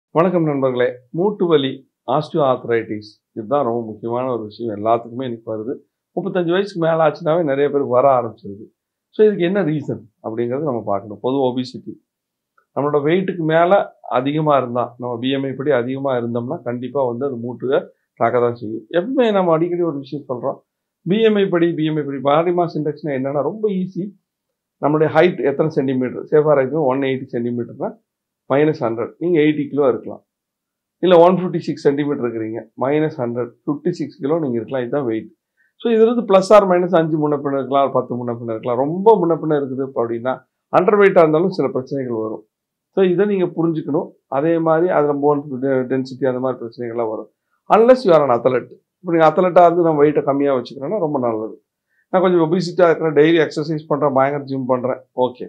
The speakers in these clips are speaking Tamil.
வணக்கம் நண்பர்களே மூட்டு வலி ஆஸ்டியோ ஆர்த்ரைட்டிஸ் இதுதான் ரொம்ப முக்கியமான ஒரு விஷயம் எல்லாத்துக்குமே இன்னைக்கு வருது முப்பத்தஞ்சு வயசுக்கு மேலே ஆச்சுனாவே நிறைய பேருக்கு வர ஆரம்பிச்சிருது ஸோ இதுக்கு என்ன ரீசன் அப்படிங்கிறது நம்ம பார்க்கணும் பொது ஒபிசிட்டி நம்மளோட வெயிட்டுக்கு மேலே அதிகமாக இருந்தால் நம்ம பிஎம்ஐ படி அதிகமாக இருந்தோம்னா கண்டிப்பாக வந்து அது மூட்டுக தாக்க தான் செய்யும் எப்பவுமே நம்ம அடிக்கடி ஒரு விஷயம் சொல்கிறோம் பிஎம்ஐ படி பிஎம்ஐ படி பாடி மாஸ் இண்டெக்ஸ்னா என்னன்னா ரொம்ப ஈஸி நம்மளுடைய ஹைட் எத்தனை சென்டிமீட்டர் சேஃபாக இருக்கும் ஒன் எயிட்டி சென்டிமீட்டர்னா மைனஸ் ஹண்ட்ரட் நீங்கள் எயிட்டி கிலோ இருக்கலாம் இல்லை ஒன் ஃபிஃப்டி சிக்ஸ் சென்டிமீட்டர் இருக்கிறீங்க minus hundred fifty six kilo நீங்கள் இருக்கலாம் இதுதான் வெயிட் ஸோ இது இருந்து ப்ளஸ் ஆர் மைனஸ் அஞ்சு முன்ன பின்ன இருக்கலாம் ஒரு பத்து முன்ன பின்ன இருக்கலாம் ரொம்ப முன்ன பின்ன இருக்குது அப்படின்னா அண்டர் வெயிட்டாக இருந்தாலும் சில பிரச்சனைகள் வரும் ஸோ இதை நீங்கள் புரிஞ்சுக்கணும் அதே மாதிரி அதில் போன் டென்சிட்டி அந்த மாதிரி பிரச்சனைகள்லாம் வரும் unless you are an athlete இப்போ நீங்கள் அத்லட்டாக இருந்து நம்ம வெயிட்டை கம்மியாக வச்சுக்கிறோன்னா ரொம்ப நல்லது நான் கொஞ்சம் ஒபிசிட்டாக இருக்கிறேன் டெய்லி எக்ஸசைஸ் பண்ணுறேன் பயங்கர ஜிம் பண்ணுறேன் ஓகே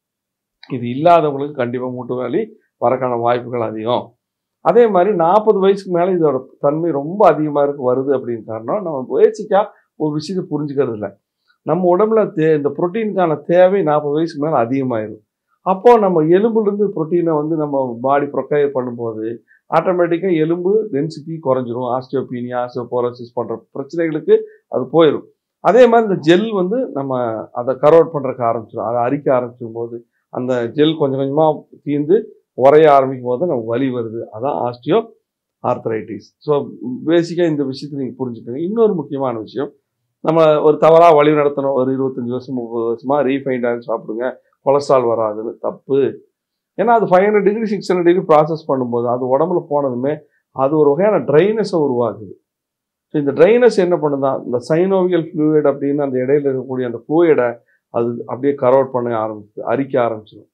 இது இல்லாதவங்களுக்கு கண்டிப்பாக மூட்டு வலி வரக்கான வாய்ப்புகள் அதிகம் அதே மாதிரி நாற்பது வயசுக்கு மேலே இதோட தன்மை ரொம்ப அதிகமாக இருக்கு வருது அப்படின்னு காரணம் நம்ம பேசிக்காக ஒரு விஷயத்தை புரிஞ்சுக்கிறது இல்லை நம்ம உடம்புல தே இந்த புரோட்டீனுக்கான தேவை நாற்பது வயசுக்கு மேலே அதிகமாயிடும் அப்போ நம்ம எலும்புலேருந்து புரோட்டீனை வந்து நம்ம பாடி ப்ரொக்கைர் பண்ணும்போது ஆட்டோமேட்டிக்காக எலும்பு டென்சிட்டி குறைஞ்சிரும் ஆஸ்டியோபீனியா ஆஸ்டியோபோரோசிஸ் போன்ற பிரச்சனைகளுக்கு அது போயிடும் அதே மாதிரி இந்த ஜெல் வந்து நம்ம அதை கரோட் பண்ணுறக்கு ஆரம்பிச்சிடும் அதை அரிக்க ஆரம்பிச்சும் போது அந்த ஜெல் கொஞ்சம் கொஞ்சமாக தீர்ந்து உரைய ஆரம்பிக்கும் போது நமக்கு வலி வருது அதான் ஆஸ்டியோ ஆர்த்தரைட்டிஸ் ஸோ பேசிக்காக இந்த விஷயத்தை நீங்கள் புரிஞ்சுக்கோங்க இன்னொரு முக்கியமான விஷயம் நம்ம ஒரு தவறாக வழி நடத்தணும் ஒரு இருபத்தஞ்சி வருஷம் முப்பது வருஷமாக ரீஃபைண்ட் ஆயில் சாப்பிடுங்க கொலஸ்ட்ரால் வராதுன்னு தப்பு ஏன்னா அது five hundred degree six hundred degree process பண்ணும்போது அது உடம்புல போனதுமே அது ஒரு வகையான ட்ரைனஸை உருவாக்குது ஸோ இந்த ட்ரைனஸ் என்ன பண்ணுதான் இந்த சைனோவியல் ஃப்ளூயிட் அப்படின்னு அந்த இடையில இருக்கக்கூடிய அந்த ஃப்ளூயிடை அது அப்படியே கரோட் பண்ண ஆரம்பிச்சு அரிக்க ஆரம்பிச்சிடும்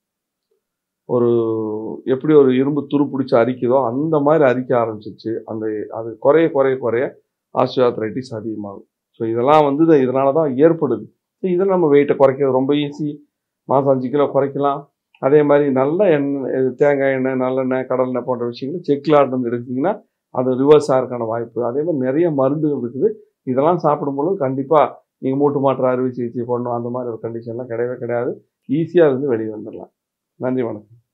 ஒரு எப்படி ஒரு இரும்பு துரு பிடிச்சி அரிக்குதோ அந்த மாதிரி அரிக்க ஆரம்பிச்சிச்சு அந்த அது குறைய குறைய குறைய ஆஸ்டியோஆர்த்ரைட்டிஸ் அதிகமாகும் ஸோ இதெல்லாம் வந்து இது- இதனால தான் ஏற்படுது ஸோ இதை நம்ம வெயிட்டை குறைக்கிறது ரொம்ப ஈஸி மாதம் அஞ்சு கிலோ குறைக்கலாம் அதே மாதிரி நல்ல எண்ணெய் தேங்காய் எண்ணெய் நல்லெண்ணெய் கடலெண்ணெய் போன்ற விஷயங்களை செக்கில் ஆட்டு எடுத்தீங்கன்னா அது ரிவர்ஸ் ஆகிறதுக்கான வாய்ப்பு அதே மாதிரி நிறைய மருந்துகள் இருக்குது இதெல்லாம் சாப்பிடும்பொழுது கண்டிப்பாக நீங்கள் மூட்டு மாற்று அறுவை சிகிச்சை பண்ணணும் அந்த மாதிரி ஒரு கண்டிஷன்லாம் கிடையவே கிடையாது ஈஸியாக இருந்து வெளியே வந்துடலாம் நன்றி வணக்கம்